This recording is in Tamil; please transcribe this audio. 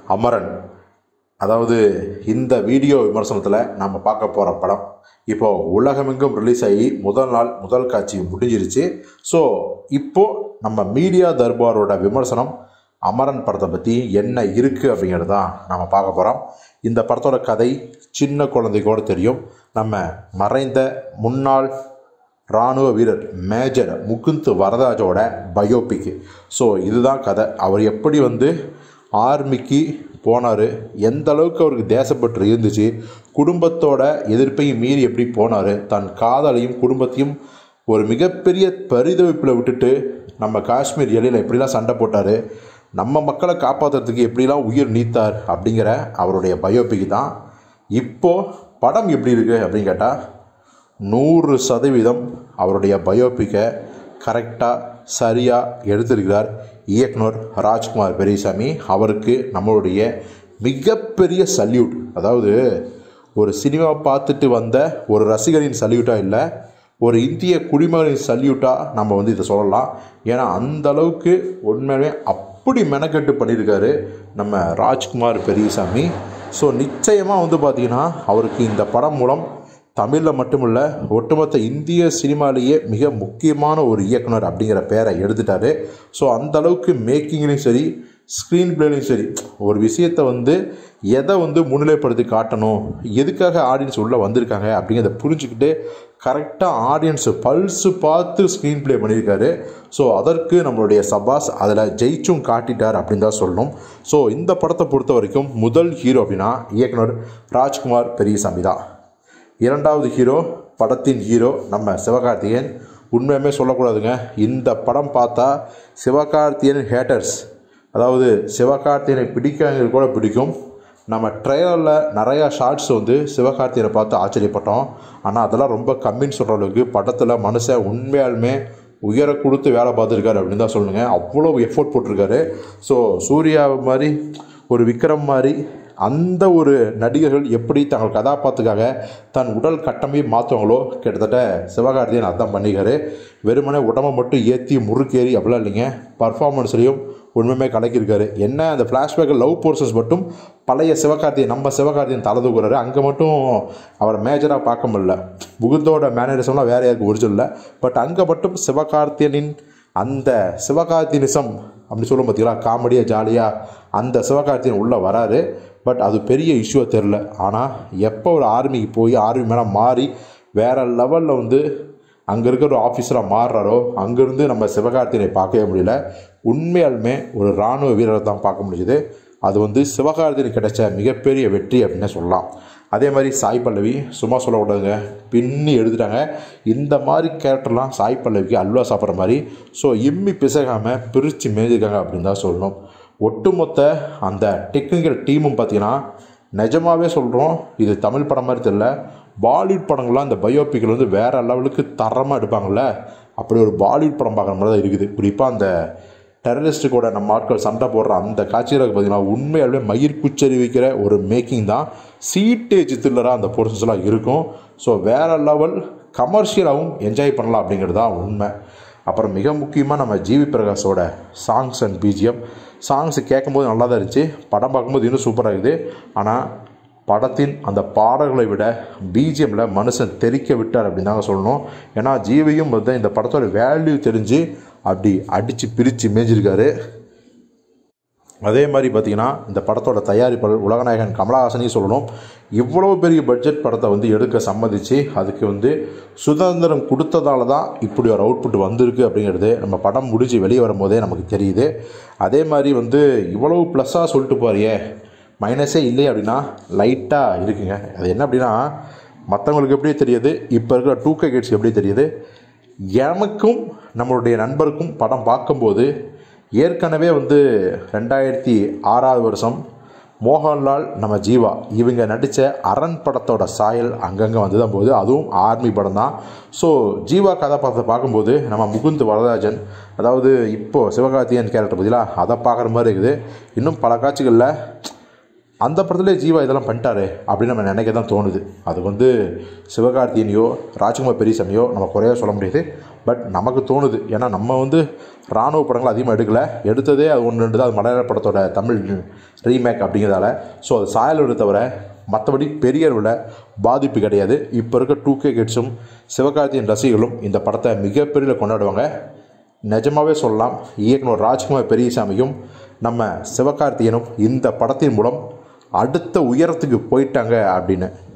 அமரன் அதாவது இந்த வீடியோ விமர்சனத்தில் நம்ம பார்க்க போகிற படம் இப்போது உலகமெங்கும் ரிலீஸ் ஆகி முதல் நாள் முதல் காட்சி முடிஞ்சிருச்சு ஸோ இப்போது நம்ம மீடியா தர்பாரோட விமர்சனம் அமரன் படத்தை பற்றி என்ன இருக்குது அப்படிங்கிறது தான் நம்ம பார்க்க போகிறோம் இந்த படத்தோட கதை சின்ன குழந்தைக்கோடு தெரியும் நம்ம மறைந்த முன்னாள் இராணுவ வீரர் மேஜர் முகுந்த் வரதாஜோட பயோபிக் ஸோ இதுதான் கதை அவர் எப்படி வந்து ஆர்மிக்கு போனார் எந்த அளவுக்கு அவருக்கு தேசப்பற்று இருந்துச்சு குடும்பத்தோட எதிர்ப்பையும் மீறி எப்படி போனார் தன் காதலையும் குடும்பத்தையும் ஒரு மிகப்பெரிய பரிதவிப்பில் விட்டுட்டு நம்ம காஷ்மீர் எல்லையில் எப்படிலாம் சண்டை போட்டார் நம்ம மக்களை காப்பாற்றுறதுக்கு எப்படிலாம் உயிர் நீத்தார் அப்படிங்கிற அவருடைய பயோபிக் தான் இப்போது படம் எப்படி இருக்குது அப்படின்னு கேட்டால் நூறு சதவீதம் அவருடைய பயோபிக்கை கரெக்டாக சரியாக எடுத்திருக்கிறார் இயக்குனர் ராஜ்குமார் பெரியசாமி அவருக்கு நம்மளுடைய மிகப்பெரிய சல்யூட் அதாவது ஒரு சினிமா பார்த்துட்டு வந்த ஒரு ரசிகரின் சல்யூட்டாக இல்லை ஒரு இந்திய குடிமகனின் சல்யூட்டாக நம்ம வந்து இதை சொல்லலாம் ஏன்னா அந்த அளவுக்கு உண்மையிலே அப்படி மெனக்கெட்டு பண்ணியிருக்காரு நம்ம ராஜ்குமார் பெரியசாமி ஸோ நிச்சயமாக வந்து பார்த்திங்கன்னா அவருக்கு இந்த படம் மூலம் தமிழில் மட்டுமல்ல ஒட்டுமொத்த இந்திய சினிமாலேயே மிக முக்கியமான ஒரு இயக்குனர் அப்படிங்கிற பேரை எடுத்துட்டாரு ஸோ அந்த அளவுக்கு மேக்கிங்லேயும் சரி ஸ்க்ரீன் பிளேலையும் சரி ஒரு விஷயத்தை வந்து எதை வந்து முன்னிலைப்படுத்தி காட்டணும் எதுக்காக ஆடியன்ஸ் உள்ளே வந்திருக்காங்க அப்படிங்கிறத புரிஞ்சுக்கிட்டு கரெக்டாக ஆடியன்ஸு பல்ஸு பார்த்து ஸ்க்ரீன் ப்ளே பண்ணியிருக்காரு ஸோ அதற்கு நம்மளுடைய சபாஸ் அதில் ஜெயிச்சும் காட்டிட்டார் அப்படின்னு தான் சொல்லணும் ஸோ இந்த படத்தை பொறுத்த வரைக்கும் முதல் ஹீரோ அப்படின்னா இயக்குனர் ராஜ்குமார் பெரியசாமி தான் இரண்டாவது ஹீரோ படத்தின் ஹீரோ நம்ம சிவகார்த்திகேயன் உண்மையுமே சொல்லக்கூடாதுங்க இந்த படம் பார்த்தா சிவகார்த்தியன் ஹேட்டர்ஸ் அதாவது சிவகார்த்தியனை பிடிக்காதவங்களுக்கு கூட பிடிக்கும் நம்ம ட்ரெயிலரில் நிறையா ஷார்ட்ஸ் வந்து சிவகார்த்தியனை பார்த்து ஆச்சரியப்பட்டோம் ஆனால் அதெல்லாம் ரொம்ப கம்மின்னு சொல்கிற அளவுக்கு படத்தில் மனுஷன் உண்மையாலுமே உயர கொடுத்து வேலை பார்த்துருக்காரு அப்படின்னு தான் சொல்லுங்க அவ்வளோ எஃபோர்ட் போட்டிருக்காரு ஸோ சூர்யா மாதிரி ஒரு விக்ரம் மாதிரி அந்த ஒரு நடிகர்கள் எப்படி தங்கள் கதாபாத்திரத்துக்காக தன் உடல் கட்டமையை மாற்றுவாங்களோ கிட்டத்தட்ட சிவகார்த்தியன் அதான் பண்ணிக்காரு வெறுமனே உடம்பை மட்டும் ஏற்றி முறுக்கேறி அப்படிலாம் இல்லைங்க பர்ஃபார்மன்ஸ்லையும் உண்மையுமே கலக்கியிருக்காரு என்ன அந்த ஃப்ளாஷ்பேக்கில் லவ் போர்சஸ் மட்டும் பழைய சிவகார்த்தியன் நம்ம சிவகார்த்தியன் தலை தூக்குறாரு அங்கே மட்டும் அவரை மேஜராக பார்க்க முடியல முகுந்தோட மேனரிசம்லாம் வேறு யாருக்கு ஒரிஜினல் பட் அங்கே மட்டும் சிவகார்த்தியனின் அந்த சிவகார்த்தியனிசம் அப்படி சொல்லும் பார்த்தீங்களா காமெடியாக ஜாலியாக அந்த சிவகார்த்தியன் உள்ளே வராரு பட் அது பெரிய இஷ்யூவாக தெரில ஆனால் எப்போ ஒரு ஆர்மிக்கு போய் ஆர்மி மேலே மாறி வேறு லெவலில் வந்து அங்கே இருக்கிற ஒரு ஆஃபீஸராக மாறுறாரோ அங்கேருந்து நம்ம சிவகார்த்தியனை பார்க்கவே முடியல உண்மையாலுமே ஒரு இராணுவ வீரரை தான் பார்க்க முடியுது அது வந்து சிவகார்த்தியனுக்கு கிடைச்ச மிகப்பெரிய வெற்றி அப்படின்னு சொல்லலாம் அதே மாதிரி சாய் பல்லவி சும்மா சொல்லக்கூடாதுங்க பின்னி எடுத்துட்டாங்க இந்த மாதிரி கேரக்டர்லாம் சாய் பல்லவிக்கு அல்வா சாப்பிட்ற மாதிரி ஸோ இம்மி பிசகாமல் பிரித்து மேய்ஞ்சிருக்காங்க அப்படின்னு தான் சொல்லணும் ஒட்டுமொத்த அந்த டெக்னிக்கல் டீமும் பார்த்தீங்கன்னா நிஜமாகவே சொல்கிறோம் இது தமிழ் படம் மாதிரி தெரியல பாலிவுட் படங்கள்லாம் இந்த பயோபிக்கில் வந்து வேறு லெவலுக்கு தரமாக எடுப்பாங்கள்ல அப்படி ஒரு பாலிவுட் படம் பார்க்குற மாதிரி தான் இருக்குது குறிப்பாக அந்த டெரரிஸ்ட்டு கூட நம்ம ஆட்கள் சண்டை போடுற அந்த காட்சியில் பார்த்தீங்கன்னா உண்மையாலுமே மயிர் குச்சரி வைக்கிற ஒரு மேக்கிங் தான் சீட்டேஜ் த்ரில்லராக அந்த போர்ஷன்ஸ்லாம் இருக்கும் ஸோ வேறு லெவல் கமர்ஷியலாகவும் என்ஜாய் பண்ணலாம் அப்படிங்கிறது தான் உண்மை அப்புறம் மிக முக்கியமாக நம்ம ஜிவி பிரகாஷோட சாங்ஸ் அண்ட் பிஜிஎம் சாங்ஸ் கேட்கும்போது நல்லா தான் இருந்துச்சு படம் பார்க்கும்போது இன்னும் சூப்பராக இருக்குது ஆனால் படத்தின் அந்த பாடல்களை விட பிஜிஎம்மில் மனுஷன் தெரிக்க விட்டார் அப்படின்னு தாங்க சொல்லணும் ஏன்னா ஜீவியும் வந்து இந்த படத்தோட வேல்யூ தெரிஞ்சு அப்படி அடித்து பிரித்து மேய்ஞ்சிருக்காரு அதே மாதிரி பார்த்தீங்கன்னா இந்த படத்தோட தயாரிப்பாளர் உலகநாயகன் கமலஹாசனையும் சொல்லணும் இவ்வளோ பெரிய பட்ஜெட் படத்தை வந்து எடுக்க சம்மதிச்சு அதுக்கு வந்து சுதந்திரம் கொடுத்ததால தான் இப்படி ஒரு அவுட்புட் வந்திருக்கு அப்படிங்கிறது நம்ம படம் முடிஞ்சு வெளியே வரும்போதே நமக்கு தெரியுது அதே மாதிரி வந்து இவ்வளோ ப்ளஸ்ஸாக சொல்லிட்டு போறியே மைனஸே இல்லை அப்படின்னா லைட்டாக இருக்குங்க அது என்ன அப்படின்னா மற்றவங்களுக்கு எப்படி தெரியுது இப்போ இருக்கிற டூ கே கிட்ஸ்க்கு எப்படி தெரியுது எனக்கும் நம்மளுடைய நண்பருக்கும் படம் பார்க்கும்போது ஏற்கனவே வந்து ரெண்டாயிரத்தி ஆறாவது வருஷம் மோகன்லால் நம்ம ஜீவா இவங்க நடித்த அரண் படத்தோட சாயல் அங்கங்கே வந்து தான் போகுது அதுவும் ஆர்மி படம் தான் ஸோ ஜீவா கதாபாத்திரத்தை பார்க்கும்போது நம்ம முகுந்த் வரதராஜன் அதாவது இப்போது சிவகார்த்திகேயன் கேரக்டர் பதிலாக அதை பார்க்குற மாதிரி இருக்குது இன்னும் பல காட்சிகளில் அந்த படத்துலேயே ஜீவா இதெல்லாம் பண்ணிட்டாரு அப்படின்னு நம்ம நினைக்க தான் தோணுது அது வந்து சிவகார்த்தியனையோ ராஜ்குமார் பெரியசாமியோ நம்ம குறையாக சொல்ல முடியாது பட் நமக்கு தோணுது ஏன்னா நம்ம வந்து இராணுவ படங்கள் அதிகமாக எடுக்கலை எடுத்ததே அது ஒன்று ரெண்டு தான் அது மலையாள படத்தோட தமிழ் ரீமேக் அப்படிங்கிறதால ஸோ அது சாயல் விட தவிர மற்றபடி பெரிய அளவில் பாதிப்பு கிடையாது இப்போ இருக்க டூ கே கிட்ஸும் சிவகார்த்தியின் ரசிகர்களும் இந்த படத்தை மிகப்பெரிய கொண்டாடுவாங்க நிஜமாவே சொல்லலாம் இயக்குனர் ராஜ்குமார் பெரியசாமியும் நம்ம சிவகார்த்தியனும் இந்த படத்தின் மூலம் அடுத்த உயரத்துக்கு போயிட்டாங்க அப்படின்னு